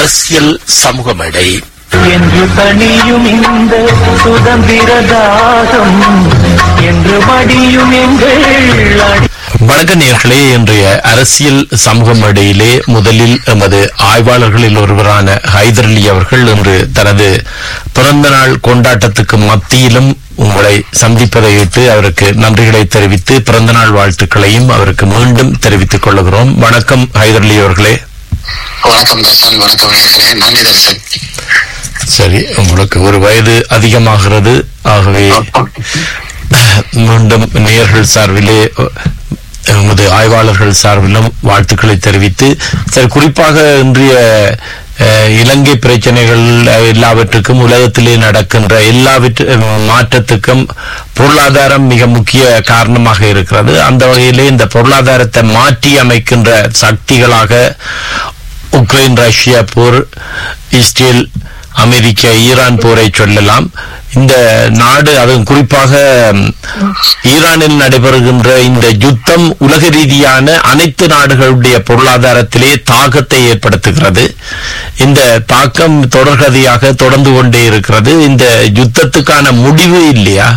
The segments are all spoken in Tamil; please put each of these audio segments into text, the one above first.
அரசியல் சமூக மேடை என்று தனியும் இந்த சுதந்திர தாகம் என்று மடியும் எங்கள் அடி வணக்க நேர்களே இன்றைய அரசியல் சமூக மேடையிலே முதலில் எமது ஆய்வாளர்களில் ஒருவரான ஹைதர் அலி அவர்கள் இன்று தனது பிறந்த நாள் கொண்டாட்டத்துக்கு மத்தியிலும் உங்களை சந்திப்பதையிட்டு அவருக்கு நன்றிகளை தெரிவித்து பிறந்த நாள் வாழ்த்துக்களையும் அவருக்கு மீண்டும் தெரிவித்துக் கொள்கிறோம் வணக்கம் ஹைதர் அலி அவர்களே வணக்கம் தர்சன் வணக்கம் நேர்களே நன்றி தர்சன் சரி உங்களுக்கு ஒரு வயது அதிகமாகிறது ஆகவே மீண்டும் நேயர்கள் சார்பிலே எமது ஆய்வாளர்கள் சார்பிலும் வாழ்த்துக்களை தெரிவித்து சரி குறிப்பாக இன்றைய அஹ், இலங்கை பிரச்சனைகள் அஹ், எல்லாவற்றுக்கும் உலகத்திலே நடக்கின்ற எல்லாவற்று அஹ், மாற்றத்துக்கும் பொருளாதாரம் மிக முக்கிய காரணமாக இருக்கிறது அந்த வகையிலே இந்த பொருளாதாரத்தை மாற்றி அமைக்கின்ற சக்திகளாக உக்ரைன் ரஷ்யா போர் இஸ்ரேல் அமெரிக்கா ஈரான் போரை சொல்லலாம் இந்த நாடு அதுவும் குறிப்பாக ம், ஈரானில் நடைபெறுகின்ற இந்த யுத்தம் உலக ரீதியான அனைத்து நாடுகளுடைய பொருளாதாரத்திலே தாக்கத்தை ஏற்படுத்துகிறது இந்த தாக்கம் தொடர்கதையாக தொடர்ந்து கொண்டே இருக்கிறது இந்த யுத்தத்துக்கான முடிவு இல்லையா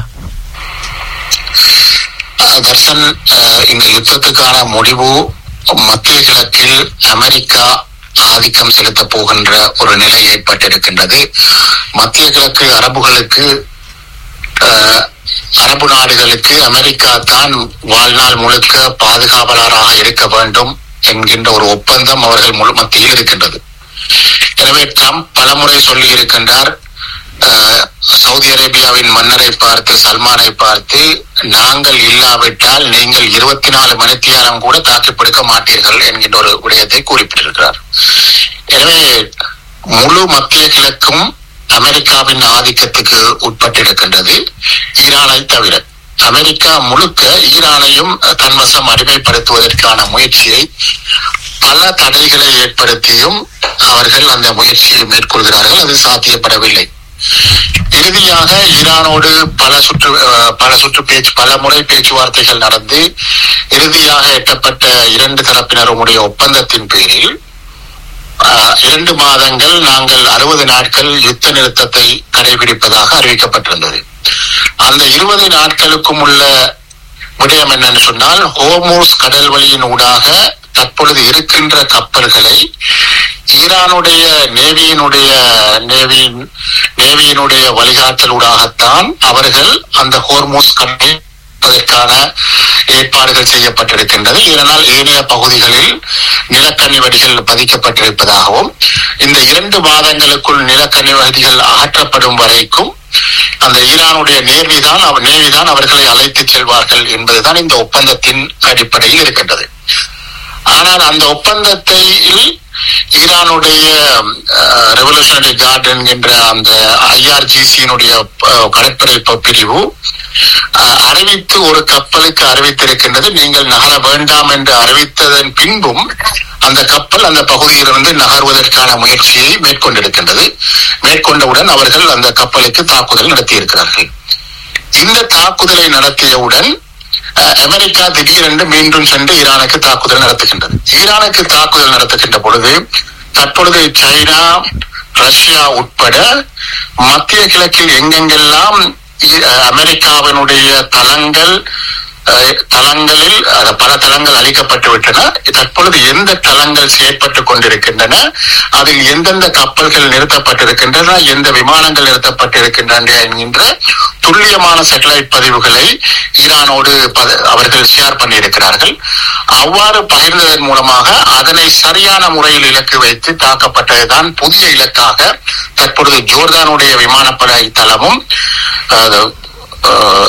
அஹ், தர்சன் அஹ், இந்த யுத்தத்துக்கான முடிவு மத்திய கிழக்கில் அமெரிக்கா ஆதிக்கம் செலுத்த போகின்ற ஒரு நிலை ஏற்பட்டிருக்கின்றது மத்திய கிழக்கு அரபுகளுக்கு அஹ், அரபு நாடுகளுக்கு அமெரிக்கா தான் வாழ்நாள் முழுக்க பாதுகாவலராக இருக்க வேண்டும் என்கின்ற ஒரு ஒப்பந்தம் அவர்கள் முழு மத்தியில் இருக்கின்றது எனவே ட்ரம்ப் பலமுறை சொல்லி இருக்கின்றார் அஹ், சவுதி அரேபியாவின் மன்னரை பார்த்து சல்மானை பார்த்து நாங்கள் இல்லாவிட்டால் நீங்கள் இருபத்தி நாலு மணித்தியாலம் கூட தாக்கிப்பிடிக்க மாட்டீர்கள் என்கின்ற ஒரு விடயத்தை குறிப்பிட்டிருக்கிறார் எனவே முழு மத்திய கிழக்கும் அமெரிக்காவின் ஆதிக்கத்துக்கு உட்பட்டிருக்கின்றது ஈரானை தவிர அமெரிக்கா முழுக்க ஈரானையும் தன்வசம் அடிமைப்படுத்துவதற்கான முயற்சியை பல தடைகளை ஏற்படுத்தியும் அவர்கள் அந்த முயற்சியை மேற்கொள்கிறார்கள் அது சாத்தியப்படவில்லை இறுதியாக ஈரானோடு பல சுற்று அஹ், பல சுற்று பேச்சு பல முறை பேச்சுவார்த்தைகள் நடந்து இறுதியாக எட்டப்பட்ட இரண்டு தரப்பினருடைய ஒப்பந்தத்தின் பேரில் ஆஹ், இரண்டு மாதங்கள் நாங்கள் அறுபது நாட்கள் யுத்த நிறுத்தத்தை கடைபிடிப்பதாக அறிவிக்கப்பட்டிருந்தது அந்த இருபது நாட்களுக்கும் உள்ள விடயம் என்னன்னு சொன்னால் ஹோமோஸ் கடல் வழியின் ஊடாக தற்பொழுது இருக்கின்ற கப்பல்களை ஈரானுடைய நேவியினுடைய நேவியின் நேவியினுடைய வழிகாட்டலூடாகத்தான் அவர்கள் அந்த ஹோர்மோஸ் கடலை அதற்கான ஏற்பாடுகள் செய்யப்பட்டிருக்கின்றது இதனால் ஏனைய பகுதிகளில் நிலக்கண்ணி வடிகள் பதிக்கப்பட்டிருப்பதாகவும் இந்த இரண்டு மாதங்களுக்குள் நிலக்கண்ணி வடிகள் அகற்றப்படும் வரைக்கும் அந்த ஈரானுடைய நேர்விதான் அவ- நேவிதான் அவர்களை அழைத்துச் செல்வார்கள் என்பதுதான் இந்த ஒப்பந்தத்தின் அடிப்படையில் இருக்கின்றது ஆனால் அந்த ஒப்பந்தத்தை ஈரானுடைய ரெவல்யூஷனரி கார்டு என்கின்ற அந்த ஐஆர்ஜிசியினுடைய கடற்படை ப- பிரிவு அஹ், அறிவித்து ஒரு கப்பலுக்கு அறிவித்திருக்கின்றது நீங்கள் நகர வேண்டாம் என்று அறிவித்ததன் பின்பும் அந்த கப்பல் அந்த பகுதியிலிருந்து நகர்வதற்கான முயற்சியை மேற்கொண்டிருக்கின்றது மேற்கொண்டவுடன் அவர்கள் அந்த கப்பலுக்கு தாக்குதல் நடத்தியிருக்கிறார்கள் இந்த தாக்குதலை நடத்தியவுடன் அஹ், அமெரிக்கா திடீரென்று மீண்டும் சென்று ஈரானுக்கு தாக்குதல் நடத்துகின்றது ஈரானுக்கு தாக்குதல் நடத்துகின்ற பொழுது தற்பொழுது சைனா ரஷ்யா உட்பட மத்திய கிழக்கில் எங்கெங்கெல்லாம் ஈ- அஹ், அமெரிக்காவினுடைய தளங்கள் அஹ், தளங்களில் அஹ், பல தளங்கள் அளிக்கப்பட்டு விட்டன தற்பொழுது எந்த தளங்கள் செயற்பட்டுக் கொண்டிருக்கின்றன அதில் எந்தெந்த கப்பல்கள் நிறுத்தப்பட்டிருக்கின்றன எந்த விமானங்கள் நிறுத்தப்பட்டிருக்கின்றன என்கின்ற துல்லியமான சேட்டலைட் பதிவுகளை ஈரானோடு பத- அவர்கள் ஷேர் பண்ணியிருக்கிறார்கள் அவ்வாறு பகிர்ந்ததன் மூலமாக அதனை சரியான முறையில் இலக்கு வைத்து தாக்கப்பட்டதுதான் புதிய இலக்காக தற்பொழுது ஜோர்தானுடைய விமானப்படை தளமும் அஹ், அஹ்,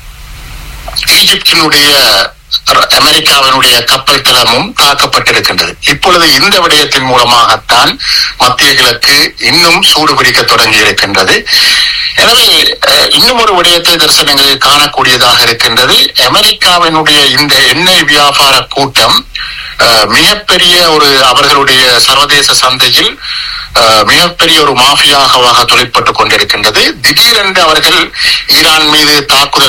ஈஜிப்தினுடைய ர- அமெரிக்காவினுடைய கப்பல் தளமும் தாக்கப்பட்டிருக்கின்றது இப்பொழுது இந்த விடயத்தின் மூலமாகத்தான் மத்திய கிழக்கு இன்னும் சூடு பிடிக்க தொடங்கி இருக்கின்றது எனவே அஹ், இன்னும் ஒரு விடயத்தை தரிசனங்களில் காணக்கூடியதாக இருக்கின்றது அமெரிக்காவினுடைய இந்த எண்ணெய் வியாபார கூட்டம் அஹ், மிகப்பெரிய ஒரு அவர்களுடைய சர்வதேச சந்தையில் அஹ், மிகப்பெரிய ஒரு மாஃபியாகவாக தொழிற்பட்டுக் கொண்டிருக்கின்றது திடீரென்று அவர்கள் ஈரான் மீது தாக்குதல்